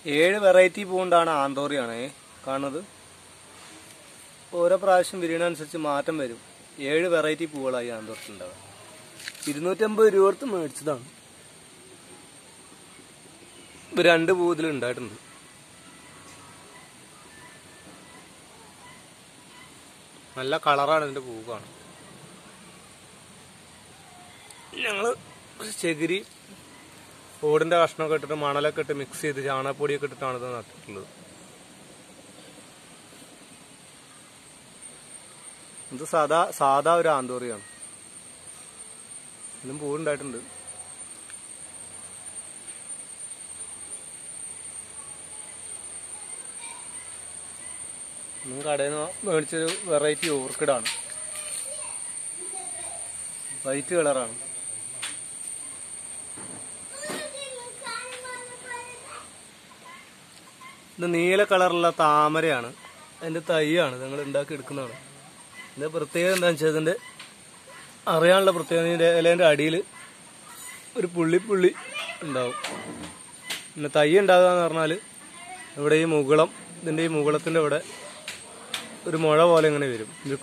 ഏഴ് വെറൈറ്റി പൂണ്ടാണ് ആന്തോറിയാണ് കാണുന്നത് ഓരോ പ്രാവശ്യം വിരിയണനുസരിച്ച് മാറ്റം വരും ഏഴ് വെറൈറ്റി പൂവുകളായി ആന്തോറത്തിലുണ്ടാവുക ഇരുന്നൂറ്റമ്പത് രൂപ കൊടുത്ത് മേടിച്ചതാണ് ഇത് രണ്ട് പൂ ഇതിൽ ഉണ്ടായിട്ടുണ്ട് നല്ല കളറാണ് ഇതിന്റെ പൂ കാണാൻ ഞങ്ങള് ചകിരി ഓടിന്റെ കഷ്ണമൊക്കെ ഇട്ടിട്ട് മണലൊക്കെ ഇട്ട് മിക്സ് ചെയ്ത് ചാണകപ്പൊടിയൊക്കെ ഇട്ടിട്ടാണ് ഇത് നട്ടിട്ടുള്ളത് ഇത് സാധാ സാധാ ഒരു ആന്തോറിയാണ് ഇതിലും പൂവുണ്ടായിട്ടുണ്ട് ഇന്നും കടയിൽ നിന്ന് മേടിച്ചൊരു വെറൈറ്റി ഓർക്കിഡാണ് വൈറ്റ് കളറാണ് ഇത് നീല കളറുള്ള താമരയാണ് അതിന്റെ തൈയാണ് നിങ്ങൾ ഉണ്ടാക്കി എടുക്കുന്നതാണ് ഇതിന്റെ പ്രത്യേകത എന്താണെന്ന് വെച്ചാൽ ഇതിന്റെ അറിയാനുള്ള പ്രത്യേകത ഇതിന്റെ ഇലേന്റെ അടിയിൽ ഒരു പുള്ളി പുള്ളി ഉണ്ടാവും പിന്നെ തൈ ഉണ്ടാകുക എന്ന് പറഞ്ഞാൽ ഇവിടെ ഈ മുകുളം ഇതിന്റെ ഈ മുകുളത്തിന്റെ ഇവിടെ ഒരു മുഴ പോലെ ഇങ്ങനെ വരും ഇത്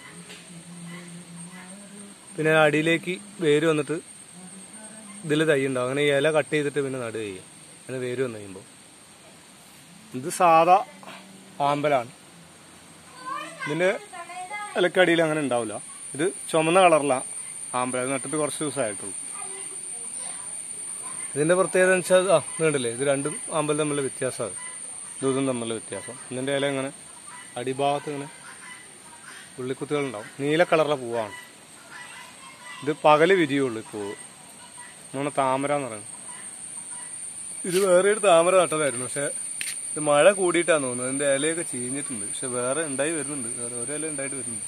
പിന്നെ അടിയിലേക്ക് വേര് വന്നിട്ട് ഇതിൽ തൈ ഉണ്ടാവും അങ്ങനെ ഇല കട്ട് ചെയ്തിട്ട് പിന്നെ നടുക ചെയ്യും അങ്ങനെ വേര് വന്നു കഴിയുമ്പോൾ ഇത് സാധാ ആമ്പലാണ് ഇതിന്റെ ഇലക്കടിയിൽ അങ്ങനെ ഉണ്ടാവില്ല ഇത് ചുമന്ന കളറില ആമ്പല അത് നട്ടിട്ട് കുറച്ച് ദിവസമായിട്ടുള്ളൂ ഇതിന്റെ പ്രത്യേകത എന്ന് വെച്ചാൽ ആ നീണ്ടില്ലേ ഇത് രണ്ടും ആമ്പൽ തമ്മിലുള്ള വ്യത്യാസമാണ് ഇതും തമ്മിലുള്ള വ്യത്യാസം ഇതിന്റെ ഇല ഇങ്ങനെ അടിഭാഗത്ത് ഇങ്ങനെ ഉള്ളിക്കുത്തുകൾ ഉണ്ടാവും നീല കളറിലെ പൂവാണ് ഇത് പകല് വിരിയുള്ളൂ ഈ പൂവ് നമ്മളെ താമര എന്ന് പറയുന്നത് ഇത് വേറെ ഒരു താമര നട്ടതായിരുന്നു പക്ഷെ ഇത് മഴ കൂടിയിട്ടാന്ന് തോന്നുന്നത് അതിന്റെ ഇലയൊക്കെ ചീഞ്ഞിട്ടുണ്ട് പക്ഷെ വേറെ ഉണ്ടായി വരുന്നുണ്ട് വേറെ ഓരോ ഇല ഉണ്ടായിട്ട് വരുന്നുണ്ട്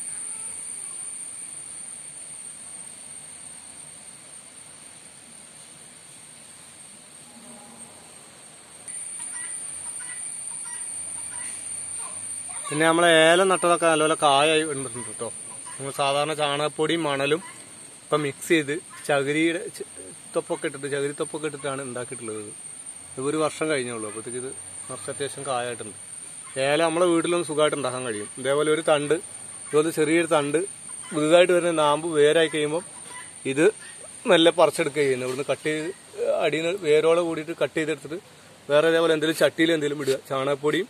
പിന്നെ നമ്മളെ ഏലം നട്ടതൊക്കെ നല്ലപോലെ കായായി വന്നിട്ടുണ്ട് കേട്ടോ നമ്മൾ സാധാരണ ചാണകപ്പൊടിയും മണലും ഇപ്പൊ മിക്സ് ചെയ്ത് ചകിരിയുടെ ച- തൊപ്പൊക്കെ ഇട്ടിട്ട് ചകിരി തൊപ്പൊക്കെ ഇട്ടിട്ടാണ് ഉണ്ടാക്കിയിട്ടുള്ളത് ഇത്. ഇത് ഒരു വർഷം കഴിഞ്ഞുള്ളൂ അപ്പോഴത്തേക്ക് ഇത് കുറച്ച് അത്യാവശ്യം കായായിട്ടുണ്ട് ഏലം നമ്മളെ വീട്ടിലൊന്നും സുഖമായിട്ട് ഉണ്ടാക്കാൻ കഴിയും ഇതേപോലെ ഒരു തണ്ട് ഇതുപോലെ ചെറിയൊരു തണ്ട് പുതുതായിട്ട് വരുന്ന നാമ്പ് വേരായി കഴിയുമ്പോൾ ഇത് മെല്ലെ പറിച്ചെടുക്കുക ചെയ്യുന്നത് ഇവിടുന്ന് കട്ട് ചെയ്ത് അടിയിൽ നിന്ന് വേരോടെ കൂടിയിട്ട് കട്ട് ചെയ്തെടുത്തിട്ട് വേറെ ഇതേപോലെ എന്തെങ്കിലും ചട്ടിയിൽ എന്തെങ്കിലും ഇടുക ചാണകപ്പൊടിയും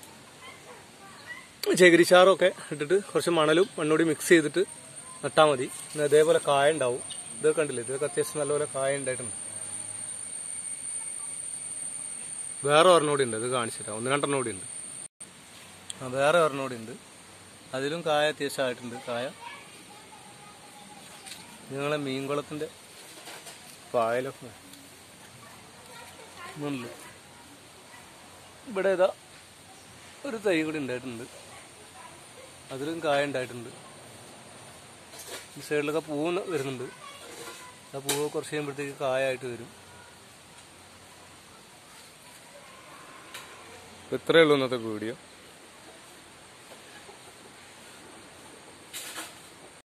ചകിരിച്ചാറും ഒക്കെ ഇട്ടിട്ട് കുറച്ച് മണലും മണ്ണോടി മിക്സ് ചെയ്തിട്ട് നട്ടാൽ മതി പിന്നെ അതേപോലെ കായ ഉണ്ടാവും ഇത് കണ്ടില്ലേ ഇതൊക്കെ അത്യാവശ്യം നല്ലപോലെ കായ ഉണ്ടായിട്ടുണ്ട് വേറെ ഒരെണ്ണോടി ഉണ്ട് ഇത് കാണിച്ചിട്ട് ഒന്ന് രണ്ടെണ്ണം കൂടി ഉണ്ട് ആ വേറെ ഒരെണ്ണോടി ഉണ്ട് അതിലും കായ അത്യാവശ്യം ആയിട്ടുണ്ട് കായ ഇത് ഞങ്ങളെ മീൻകുളത്തിന്റെ പായലൊക്കെ ഒന്നുമില്ല. ഇവിടെ ഇതാ ഒരു തൈ കൂടി ഉണ്ടായിട്ടുണ്ട് അതിലും കായ ഉണ്ടായിട്ടുണ്ട് ഈ സൈഡിലൊക്കെ പൂവ് വരുന്നുണ്ട് ആ പൂവ് കുറച്ച് കഴിയുമ്പോഴത്തേക്ക് കായായിട്ട് വരും ഇത്രയേ ഉള്ളൂ ഇന്നത്തെ വീഡിയോ